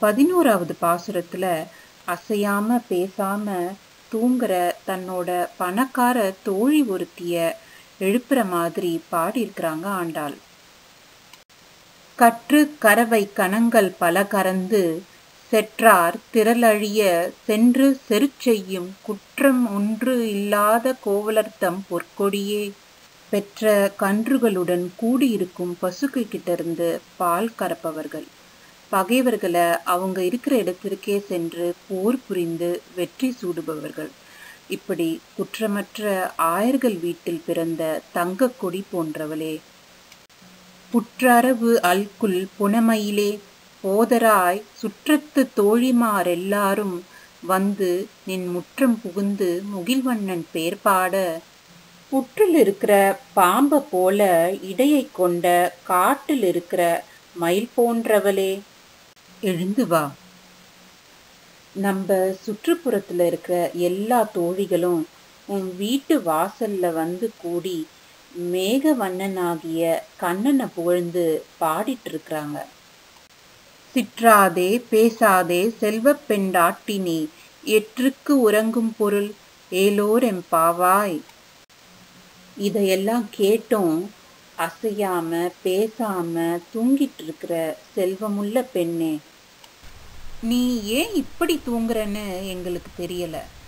பதினோராவது பாசுரத்துல அசையாம பேசாம தூங்குற தன்னோட பணக்கார தோழி ஒருத்திய எழுப்புற மாதிரி பாடியிருக்கிறாங்க ஆண்டாள் கற்று கரவை கணங்கள் பல கறந்து செற்றார் திரளழிய சென்று செருச்செய்யும் குற்றம் ஒன்று இல்லாத கோவலர்த்தம் பொற்கொடியே பெற்ற கன்றுகளுடன் கூடியிருக்கும் பசுக்கள் கிட்ட இருந்து பால் கறப்பவர்கள் பகைவர்களை அவங்க இருக்கிற இடத்திற்கே சென்று போர் புரிந்து வெற்றி சூடுபவர்கள் இப்படி குற்றமற்ற ஆயர்கள் வீட்டில் பிறந்த தங்கக் கொடி போன்றவளே புற்றரவு அல்குல் புனமயிலே போதராய் சுற்றத்து தோழிமாரெல்லாரும் வந்து நின் முற்றம் புகுந்து முகில்வண்ணன் பேர் பாட புற்றில் இருக்கிற பாம்பை போல இடையை கொண்ட காட்டில் இருக்கிற மயில் போன்றவளே எழுந்து வா நம்ம சுற்றுப்புறத்துல இருக்கிற எல்லா தோழிகளும் உன் வீட்டு வாசல்ல வந்து கூடி மேகவண்ணனாகிய கண்ணனை புகழ்ந்து பாடிட்டு இருக்கிறாங்க சிற்றாதே பேசாதே செல்வப் பெண்டாட்டினி எற்றுக்கு உறங்கும் பொருள் ஏலோர் எம்பாவாய் இதையெல்லாம் கேட்டும் அசையாம பேசாம தூங்கிட்டு இருக்கிற செல்வமுள்ள பெண்ணே நீ ஏன் இப்படி தூங்குறன்னு எங்களுக்கு தெரியல